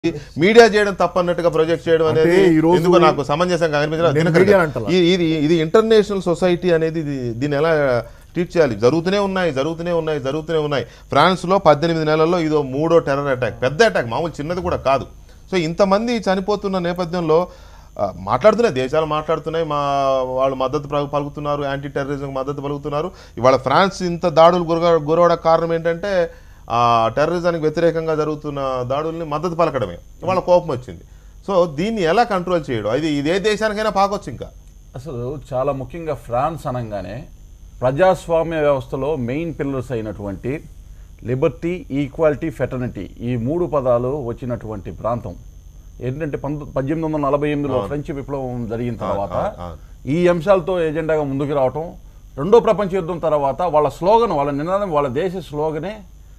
Media చేయడం తప్పన్నట్టుగా project చేయడం అంటే అనేది ఈ రోజు ఎందుకో నాకు సమంజసంగా అనిపించలేదు నేను దినకర్ మీడియా గారు. అంటలా. ఈ- ఇది ఇది ఇంటర్నేషనల్ సొసైటీ అనేది ఇది దీన్ని ఎలా ట్రీట్ చేయాలి జరుగుతూనే ఉన్నాయి జరుగుతూనే ఉన్నాయి జరుగుతూనే ఉన్నాయి ఫ్రాన్స్ లో పద్దెనిమిది నెలల్లో ఇదో మూడో టెర్రర్ అటాక్ పెద్ద అటాక్ మామూలు చిన్నది కూడా కాదు సో ఇంతమంది చనిపోతున్న నేపథ్యంలో ఆ, మాట్లాడుతున్నాయి దేశాలు మాట్లాడుతున్నాయి మా వాళ్ళు మద్దతు ప్ర- పలుకుతున్నారు యాంటీ టెర్రరిజం మద్దతు పలుకుతున్నారు ఇవాళ ఫ్రాన్స్ ఇంత దాడులు గురగ గురవడానికి కారణం ఏంటంటే ఆ టెర్రరిజానికి వ్యతిరేకంగా జరుగుతున్న దాడుల్ని మద్దతు పలకడమే వాళ్ళ కోపం వచ్చింది సో దీన్ని ఎలా కంట్రోల్ చేయడం అది ఇదే దేశానికైనా పాకొచ్చు ఇంకా అసలు చాలా ముఖ్యంగా ఫ్రాన్స్ అనగానే ప్రజాస్వామ్య వ్యవస్థలో మెయిన్ పిల్లర్స్ అయినటువంటి లిబర్టీ ఈక్వాలిటీ ఫెటర్నిటీ ఈ మూడు పదాలు వచ్చినటువంటి ప్రాంతం ఏంటంటే పంతొ పద్దెనిమిది వందల నలభై ఎనిమిదిలో ఫ్రెంచ్ విప్లవం జరిగిన తర్వాత అవును, అవును. ఈ అంశాలతో ఎజెండాగా ముందుకు రావటం రెండో ప్రపంచ యుద్ధం తర్వాత వాళ్ళ స్లోగన్ వాళ్ళ నినాదం వాళ్ళ దేశ స్లోగనే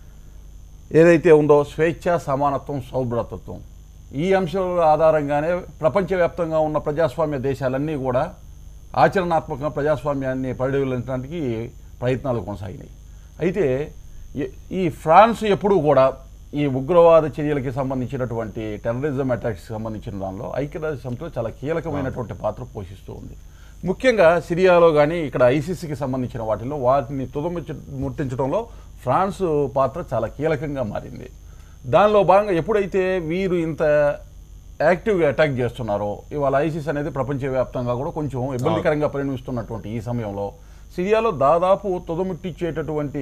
ఏదైతే ఉందో స్వేచ్ఛ సమానత్వం సౌభ్రతత్వం ఈ అంశాల ఆధారంగానే ప్రపంచవ్యాప్తంగా ఉన్న ప్రజాస్వామ్య దేశాలన్నీ కూడా ఆచరణాత్మకంగా ప్రజాస్వామ్యాన్ని పరిడవించడానికి ప్రయత్నాలు కొనసాగినాయి అయితే ఈ- ఈ ఫ్రాన్స్ ఎప్పుడూ కూడా ఈ ఉగ్రవాద చర్యలకి సంబంధించినటువంటి టెర్రరిజం అటాక్స్ సంబంధించిన దానిలో ఐక్యరాజ్య సమితిలో చాలా కీలకమైనటువంటి పాత్ర పోషిస్తూ ఉంది ముఖ్యంగా సిరియాలో కానీ ఇక్కడ ఐసీసీకి సంబంధించిన వాటిలో వాటిని తుదముచ్చి ముట్టించడంలో ఫ్రాన్స్ పాత్ర చాలా కీలకంగా మారింది దానిలో భాగంగా ఎప్పుడైతే వీరు ఇంత యాక్టివ్గా అటాక్ చేస్తున్నారో ఇవాళ ఐసిస్ అనేది ప్రపంచవ్యాప్తంగా కూడా కొంచెం ఇబ్బందికరంగా పరిణమిస్తున్నటువంటి ఈ సమయంలో సిరియాలో దాదాపు తుదముట్టించేటటువంటి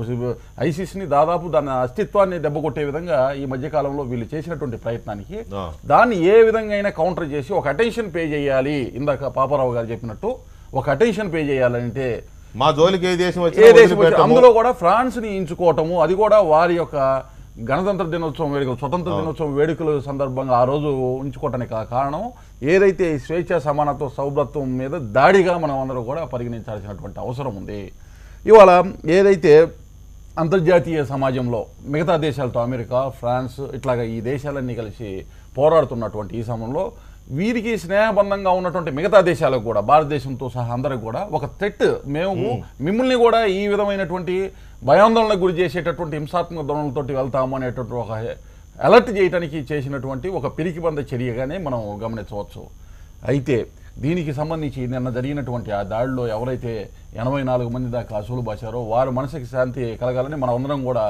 ఐసిస్ని దాదాపు దాని అస్తిత్వాన్ని దెబ్బకొట్టే విధంగా ఈ మధ్యకాలంలో వీళ్ళు చేసినటువంటి ప్రయత్నానికి ఆ. దాన్ని ఏ విధంగా అయినా కౌంటర్ చేసి ఒక అటెన్షన్ పే చేయాలి ఇందాక పాపారావు గారు చెప్పినట్టు ఒక అటెన్షన్ పే చేయాలంటే మా జోలికి ఏ దేశం ఏ వచ్చినా దేశం వచ్చి- వదిలిపెట్టము. అందులో కూడా ఫ్రాన్స్ ని ఎంచుకోవటము అది కూడా వారి యొక్క గణతంత్ర దినోత్సవం వేడుకలు స్వతంత్ర దినోత్సవం వేడుకల సందర్భంగా ఆ రోజు ఉంచుకోవటానికి కా- కారణం ఏదైతే ఈ స్వేచ్ఛ సమానత్వ సౌభ్రత్వం మీద దాడిగా మనం అందరూ కూడా పరిగణించాల్సినటువంటి అవసరం ఉంది ఇవాళ ఏదైతే అంతర్జాతీయ సమాజంలో మిగతా దేశాలతో అమెరికా ఫ్రాన్స్ ఇట్లాగా ఈ దేశాలన్నీ కలిసి పోరాడుతున్నటువంటి ఈ సమయంలో వీరికి స్నేహబంధంగా ఉన్నటువంటి మిగతా దేశాలకు కూడా భారతదేశంతో సహా అందరికి కూడా ఒక థ్రెట్ మేము మిమ్మల్ని కూడా ఈ విధమైనటువంటి భయాందోళనకు గురి చేసేటటువంటి హింసాత్మక ధోరణులతోటి వెళ్తాము అనేటువంటి ఒక అలర్ట్ చేయడానికి చేసినటువంటి ఒక పిరికిబంద చర్యగానే మనం గమనించవచ్చు అయితే దీనికి సంబంధించి నిన్న జరిగినటువంటి ఆ దాడిలో ఎవరైతే ఎనభై నాలుగు మంది దాకా అసూలు బాశారో వారి మనసుకి శాంతి కలగాలని మనం అందరం కూడా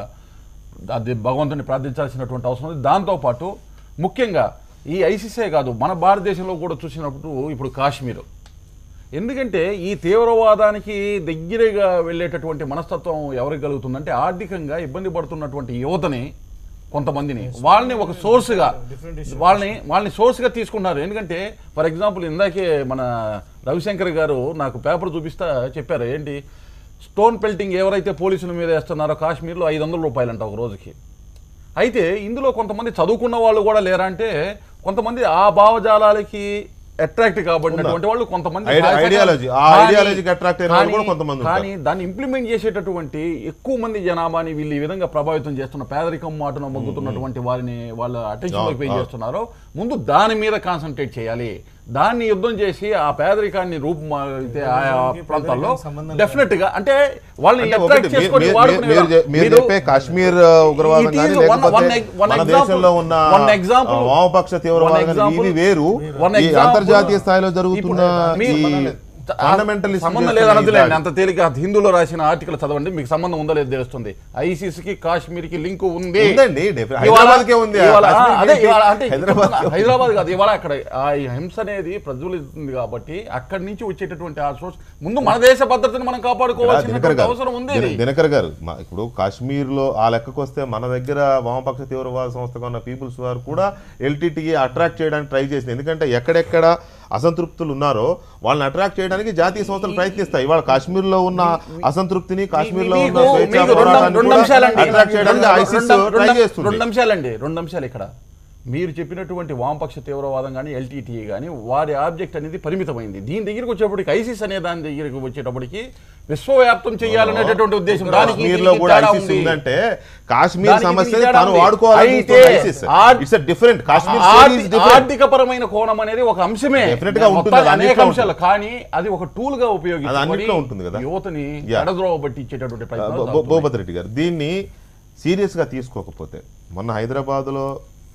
అది భగవంతుని ప్రార్థించాల్సినటువంటి అవసరం ఉంది దాంతోపాటు ముఖ్యంగా ఈ ఐసీసీ కాదు మన భారతదేశంలో కూడా చూసినప్పుడు ఇప్పుడు కాశ్మీర్ ఎందుకంటే ఈ తీవ్రవాదానికి దగ్గరగా వెళ్ళేటటువంటి మనస్తత్వం ఎవరికి కలుగుతుందంటే ఆర్థికంగా ఇబ్బంది పడుతున్నటువంటి యువతని కొంతమందిని వాళ్ళని ఒక సోర్స్గా వాళ్ళని వాళ్ళని సోర్స్గా తీసుకున్నారు ఎందుకంటే ఫర్ ఎగ్జాంపుల్ ఇందాకే మన రవిశంకర్ గారు నాకు పేపర్ చూపిస్తా చెప్పారు ఏంటి స్టోన్ పెల్టింగ్ ఎవరైతే పోలీసుల మీద వేస్తున్నారో కాశ్మీర్లో ఐదు వందల రూపాయలంట ఒక రోజుకి అయితే ఇందులో కొంతమంది చదువుకున్న వాళ్ళు కూడా లేరా అంటే కొంతమంది ఆ భావజాలాలకి అట్రాక్ట్ కాబడినటువంటి వాళ్ళు కొంతమంది ఐడి- సాయశక్తులు- ఐడియాలజీ, ఆ కానీ- ఐడియాలజీకి attract అయిన వాళ్ళు కానీ- కూడా కొంతమంది ఉంటారు. కానీ దాన్ని ఇంప్లిమెంట్ చేసేటటువంటి ఎక్కువ మంది జనాభాని వీళ్ళు ఈ విధంగా ప్రభావితం చేస్తున్న పేదరికం మాటను మొగ్గుతున్నటువంటి వారిని వాళ్ళ అటెన్షన్ పే చేస్తున్నారో ముందు దాని మీద కాన్సన్ట్రేట్ చేయాలి దాన్ని యుద్ధం చేసి ఆ పేదరికాన్ని రూపు ఆయా ప్రాంతాల్లో డెఫినెట్ గా అంటే వాళ్ళని అంటే attract ఒకటి చేసుకొని మీరు- వాడుకునే మీరు- విధానం. మీరు మీరు- చెప్పే కాశ్మీర్ ఉగ్రవాదం It కానీ is one- లేకపోతే one ex- one మన example- దేశంలో ఉన్న one example- ఆ, వామపక్ష తీవ్రవాదం one కానీ example- ఇవి వేరు one ఈ example- అంతర్జాతీయ స్థాయిలో జరుగుతున్న ఇప్పుడు మీ- ఈ fundamentalist సంబంధం చేస్తున్న లేదు ఈ అనదులేండి దాడి. అంత తేలిక హిందూలో రాసిన ఆర్టికల్ చదవండి మీకు సంబంధం ఉందో లేదో తెలుస్తుంది ఐసీసీ కి కాశ్మీర్ కి లింక్ ఉంది ఉందండి, definitely. ఇవాళ- హైదరాబాద్కే ఉంది. ఇవాళ- ఆ, కాశ్మీర్కి అదే ఏంటి? ఇవాళ అంటే హైదరాబాద్ కే ఉంది. హైదరాబాద్ కాదు ఇవాళ అక్కడ ఆ ఈ హింస అనేది ప్రజ్వలిస్తుంది కాబట్టి అక్కడి నుంచి వచ్చేటటువంటి ఆ సోర్స్ ముందు మన దేశ భద్రతను మనం దినకర్ కాపాడుకోవాల్సినటువంటి గారు అవసరం ఉంది దిన- దినకర్ గారు మా- ఇప్పుడు కాశ్మీర్ లో ఆ లెక్కకు వస్తే మన దగ్గర వామపక్ష తీవ్రవాద సంస్థగా ఉన్న పీపుల్స్ వారు కూడా ఎల్టీటీ అట్రాక్ట్ చేయడానికి ట్రై చేసింది ఎందుకంటే ఎక్కడెక్కడ అసంతృప్తులు ఉన్నారో వాళ్ళని అట్రాక్ట్ చేయడానికి జాతీయ సంస్థలు ప్రయత్నిస్తాయి ఇవాళ కాశ్మీర్ లో ఉన్న అసంతృప్తిని కాశ్మీర్ లో ఉన్న మీకు- స్వేచ్ఛా మీకు రెండు- పోరాటాన్ని రెండు కూడా అంశాలండి. అట్రాక్ట్ చేయడానికి రెండు- ఐసిస్ రెండు- ట్రై రెండు- చేస్తుంది రెండు అంశాలండి రెండు అంశాలు ఇక్కడ మీరు చెప్పినటువంటి వామపక్ష తీవ్రవాదం కానీ ఎల్టీటీ కానీ వారి ఆబ్జెక్ట్ అనేది పరిమితమైంది దీని దగ్గరికి వచ్చేప్పటికి ఐసిస్ అనే దాని దగ్గరికి వచ్చేటప్పటికి విశ్వవ్యాప్తం చేయాలనేటటువంటి ఉద్దేశం దానికి కాశ్మీర్ లో దీనికి కూడా తేడా ఐసిస్ ఉంది. ఉందంటే కాశ్మీర్ దానికి సమస్యని దీనికి తేడా తాను ఉంది. వాడుకోవాలని అయితే ISIS or- it's different Kashmir ఆర్థి- డిఫరెంట్ ఆర్థిక పరమైన కోణం అనేది ఒక అంశమే Definitely గా ఉంటుంది, మొత్తాన్ని అది అనేక అన్నిట్లో అంశాలు కానీ అది ఒక టూల్ గా అది ఉపయోగించి అన్నిట్లో ఉంటుంది కదా. యువతని Yeah. ఎడద్రోవ పట్టించేటటువంటి ప్రయత్నాలు భూ- జరుగుతున్నాయి. భూపతి రెడ్డి గారు దీన్ని సీరియస్గా తీసుకోకపోతే మొన్న హైదరాబాద్లో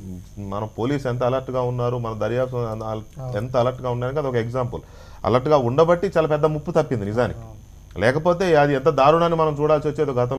మన పోలీస్ ఎంత అలర్ట్గా ఉన్నారు మన దర్యాప్తు ఎంత అలర్ట్గా ఉన్నారని అది ఒక ఎగ్జాంపుల్ అలర్ట్గా ఉండబట్టి చాలా పెద్ద ముప్పు తప్పింది నిజానికి లేకపోతే అది ఎంత దారుణాన్ని మనం చూడాల్సి వచ్చేది గతంలో